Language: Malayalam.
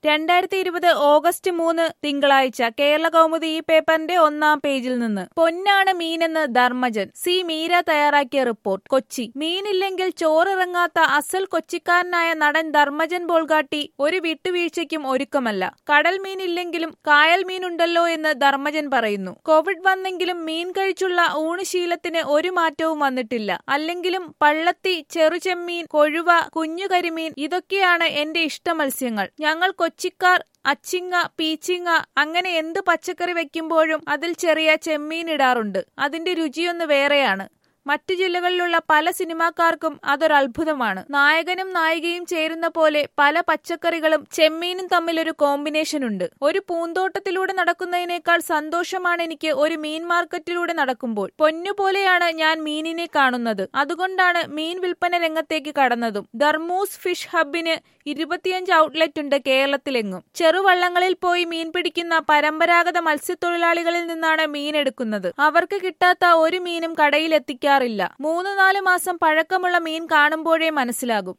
രണ്ടായിരത്തി ഇരുപത് ഓഗസ്റ്റ് മൂന്ന് തിങ്കളാഴ്ച കേരള കൗമുദി ഈ പേപ്പറിന്റെ ഒന്നാം പേജിൽ നിന്ന് പൊന്നാണ് മീനെന്ന് ധർമ്മജൻ സി മീര തയ്യാറാക്കിയ റിപ്പോർട്ട് കൊച്ചി മീനില്ലെങ്കിൽ ചോറിറങ്ങാത്ത അസൽ കൊച്ചിക്കാരനായ നടൻ ധർമ്മജൻ ബോൾഗാട്ടി ഒരു വിട്ടുവീഴ്ചയ്ക്കും ഒരുക്കമല്ല കടൽ മീനില്ലെങ്കിലും കായൽ മീനുണ്ടല്ലോ എന്ന് ധർമ്മജൻ പറയുന്നു കോവിഡ് വന്നെങ്കിലും മീൻ കഴിച്ചുള്ള ഊണുശീലത്തിന് ഒരു മാറ്റവും വന്നിട്ടില്ല അല്ലെങ്കിലും പള്ളത്തി ചെറുചെമ്മീൻ കൊഴുവ കുഞ്ഞു കരിമീൻ ഇതൊക്കെയാണ് എന്റെ ഇഷ്ട മത്സ്യങ്ങൾ ഞങ്ങൾ കൊച്ചിക്കാർ അച്ചിങ്ങ പീച്ചിങ്ങ അങ്ങനെ എന്ത് പച്ചക്കറി വെക്കുമ്പോഴും അതിൽ ചെറിയ ചെമ്മീൻ ഇടാറുണ്ട് അതിന്റെ രുചിയൊന്ന് വേറെയാണ് മറ്റു ജില്ലകളിലുള്ള പല സിനിമാക്കാർക്കും അതൊരു അത്ഭുതമാണ് നായകനും നായികയും ചേരുന്ന പോലെ പല പച്ചക്കറികളും ചെമ്മീനും തമ്മിലൊരു കോമ്പിനേഷൻ ഉണ്ട് ഒരു പൂന്തോട്ടത്തിലൂടെ നടക്കുന്നതിനേക്കാൾ സന്തോഷമാണ് എനിക്ക് ഒരു മീൻ മാർക്കറ്റിലൂടെ നടക്കുമ്പോൾ പൊന്നുപോലെയാണ് ഞാൻ മീനിനെ കാണുന്നത് അതുകൊണ്ടാണ് മീൻ വിൽപ്പന രംഗത്തേക്ക് കടന്നതും ധർമൂസ് ഫിഷ് ഹബിന് ഇരുപത്തിയഞ്ച് ഔട്ട്ലെറ്റ് ഉണ്ട് കേരളത്തിലെങ്ങും ചെറുവള്ളങ്ങളിൽ പോയി മീൻ പിടിക്കുന്ന പരമ്പരാഗത മത്സ്യത്തൊഴിലാളികളിൽ നിന്നാണ് മീൻ എടുക്കുന്നത് അവർക്ക് കിട്ടാത്ത ഒരു മീനും കടയിൽ എത്തിക്കാറില്ല മൂന്ന് നാല് മാസം പഴക്കമുള്ള മീൻ കാണുമ്പോഴേ മനസ്സിലാകും